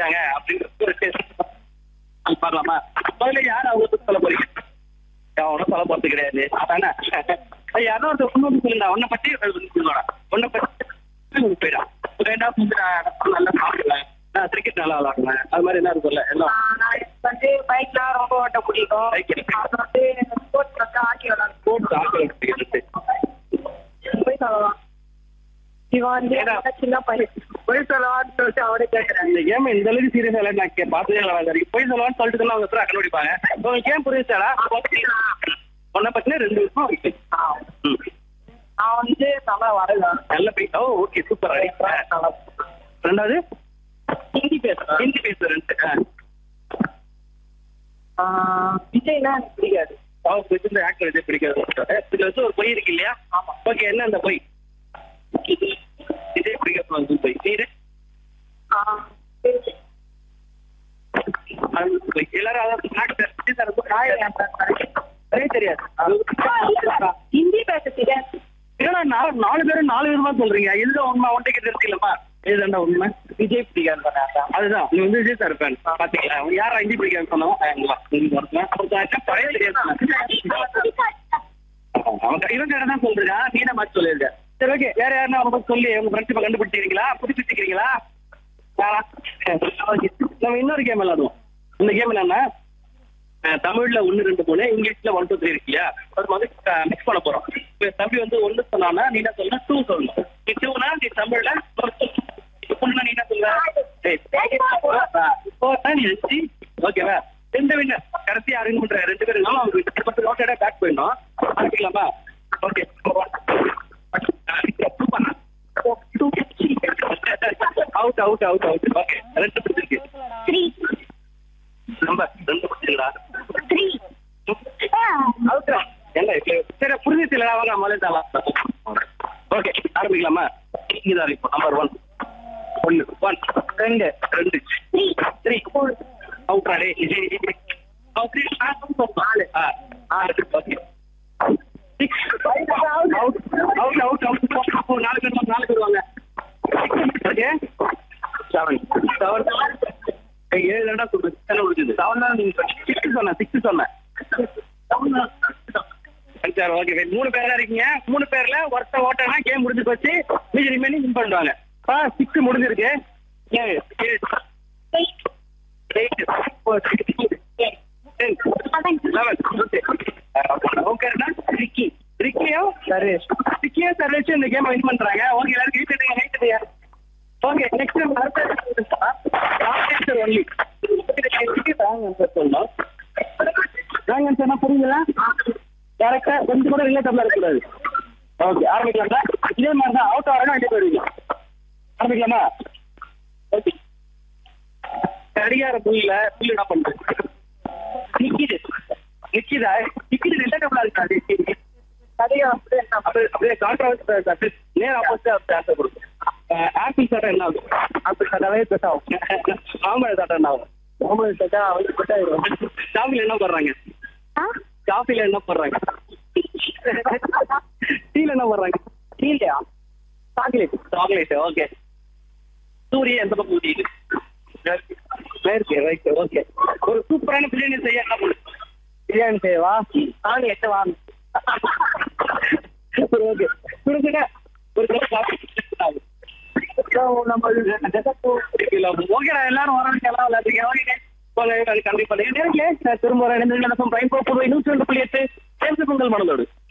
இருக்காங்க அப்படின்னு ஒரு அது பார்க்கலாமா முதல்ல யார் அவங்க பத்தி சொல்ல போறீங்க அவனும் சொல்ல போறது கிடையாது அதானே யாரோ ஒரு முன்னோட்டு சொல்லுங்க உன்னை பத்தி சொல்லுவாடா உன்னை பத்தி போயிடா வேண்டாம் வந்து நான் நல்லா சாப்பிடுவேன் நான் கிரிக்கெட் நல்லா விளாடுவேன் அது மாதிரி என்ன இருக்கும்ல எல்லாம் நான் எனக்கு வந்து பைக்லாம் ரொம்ப ஓட்ட பிடிக்கும் Bike இருக்கு. அப்புறம் வந்து ஸ்போர்ட்ஸ் வந்து ஆக்கி விளாடுறேன் ஸ்போர்ட்ஸ் ஆக்கள் போய் சொல்லலாம் இவன் வந்து ஏடா. என்னோட சின்ன பையன் போய் சொல்லலாம்னு சொல்லிட்டு அவனே கேட்கறேன் இந்த கேம் இந்த அளவுக்கு சீரியஸா இல்லை நான் கே- பார்த்ததே இல்லை வரைக்கும் போய் சொல்லலாம்னு சொல்லிட்டு தான் அவங்க அப்புறம் கண்டுபிடிப்பாங்க உங்களுக்கு கேம் புரியுச்சாடா உன்னை பத்தின ரெண்டு விஷயம் இருக்கு ம். நான் வந்து நல்லா வரலாம் நல்ல போய் ஓ ஓகே சூப்பர் ரெண்டாவது ஹிந்தி பேசுறேன் ஹிந்தி பேசுறேன் விஜய்னா எனக்கு பிடிக்காது அவங்க வச்சு இந்த ஆக்டர் வச்சு பிடிக்காது இதுல வச்சு ஒரு பொய் இருக்கு இல்லையா ஆமா ஓகே என்ன அந்த பொய் இதே பிடிக்காது வந்து பொய் நீரு ஆ, சரி. அது பொய் எல்லாரும் அதான் ஆக்டர் நாய் வேண்டாம். சரியே தெரியாது அது ஹிந்தி பேச தெரியாது ஏன்னா நாலு நாலு பேரும் நாலு விதமா சொல்றீங்க இதுதான் உண்மை ஒன்றை கிட்ட இல்லம்மா இதுதான்டா உண்மை விஜய் பிடிக்காது சொன்னாங்க அதுதான் நீ வந்து விஜய் சார் ஃபேன் பாத்தீங்களா உங்க யாரா ஹிந்தி பிடிக்காதுன்னு சொன்னோம் உங்களுக்கு ஒருத்தன் ஒருத்தன் பழைய தெரியாது அவங்க இவங்க இடம் தான் சொல்றா நீ என்ன மாத்தி சொல்லிருக்க சரி ஓகே வேற யாருன்னா அவங்க பத்தி சொல்லி உங்க ஃப்ரெண்ட்ஸ் இப்ப கண்டுபிடிச்சிருக்கீங்களா புதுப்பிச்சுக்கிறீங்களா நம்ம இன்னொரு கேம் விளையாடுவோம் இந்த கேம் என்னன்னா அஹ், தமிழ்ல ஒன்னு ரெண்டு மூணு இங்கிலீஷ்ல ஒன் டூ த்ரீ இருக்கு இல்லையா அது வந்து மிக்ஸ் பண்ண போறோம் இப்ப தம்பி வந்து ஒன்னு சொன்னானா நீ என்ன சொல்லணும் டூ சொல்லணும் நீ டூனா நீ தமிழ்ல ஒண்ணுனா நீ என்ன சொல்லுவ இப்போ நீ அஞ்சு ஓகேவா ரெண்டு வின்னர் கடைசி அரேஞ்ச் பண்ற ரெண்டு பேரும் இருந்தாலும் அவங்க பத்து நோட்டடா பேக் போயிடணும் ஆரம்பிக்கலாமா okay out out out out okay ரெண்டு பிடிச்சிருக்கு த்ரீ நம்பர் ரெண்டு பிடிச்சிருக்கா த்ரீ அவுட்ரா என்ன இப்ப சரி புரிஞ்சிச்சு இல்லடா வாங்க மலைதாளா ஓகே ஆரம்பிக்கலாமா இங்கதான் இப்போ நம்பர் ஒன் ஒன்னு ஒன் ரெண்டு ரெண்டு த்ரீ த்ரீ அவுட்ரா டே நாலு ஆ ஆறு okay six out out out out நாலு பேர் நாலு பேர் வாங்க ஓகே செவன் செவன் ஏழு ரெண்டா சொல்றேன் என்ன முடிஞ்சது செவன் தான் நீங்க சிக்ஸ் சொன்னேன் சிக்ஸ் சொன்னேன் சார் ஓகே fine. மூணு பேரா இருக்கீங்க மூணு பேர்ல ஒருத்த ஓட்டனா கேம் முடிஞ்சு போச்சு மீதி ரிமைனிங் வின் பண்ணுவாங்க ஆ சிக்ஸ் முடிஞ்சிருக்கு ஏழு ஏழு eight four ten eleven okay Ricky ரிக்கியோ சர்வேஷ் ரிக்கியோ சர்வேஷ் இந்த கேம் வின் பண்றாங்க ஓகே எல்லாரும் கை தட்டுங்க கை தட்டுங்க ஓகே நெக்ஸ்ட் அடுத்த ஒன்லி ராங் ஆன்சர் சொல்லணும் ராங் ஆன்சர்னா புரியுங்களா டேரக்டா கொஞ்சம் கூட ரிலேட்டபிளா இருக்கக்கூடாது ஓகே ஆரம்பிக்கலாம்டா இதே மாதிரி தான் அவுட் ஆகணும் வெளியே போயிடுவீங்க ஆரம்பிக்கலாமா ஓகே கடிகார புல்ல புல் என்ன பண்ணுது நிக்கிது நிக்கிதா நிக்கிது ரிலேட்டபிளா இருக்கா அது கதையை வந்து என்ன அப்படியே அப்படியே கான்ட்ராக்ட் நேர் ஆப்போசிட் ஆன்சர் கொடுக்கும் ஆப்பிள் சாட்டா என்ன ஆகும் ஆப்பிள் சாட்டாவே பெட் ஆகும் மாம்பழ சாட்டா என்ன ஆகும் மாம்பழ சாட்டா வந்து பெட் ஆயிடும் காஃபில என்ன போடுறாங்க காஃபில என்ன போடுறாங்க டீல என்ன போடுறாங்க டீலையா சாக்லேட் சாக்லேட் ஓகே சூரிய எந்த பக்கம் ஊதியுது மேற்கு ரைட் ஓகே ஒரு சூப்பரான பிரியாணி செய்ய என்ன பண்ணு பிரியாணி செய்யவா நாலு எட்டு வாங்க சரி ஓகே புரிஞ்சுங்க ஒரு கிலோ காஃபி நம்ம ஓகேடா எல்லாரும் வரோம் எல்லாம் விளையாடுறீங்க ஓகே போங்க கண்டிப்பா நேரில் திரும்ப ரெண்டு நிமிஷம் பிரைம் புதுவை நூற்றி ரெண்டு புள்ளி எட்டு சேர்ந்து பொங்கல் மனதோடு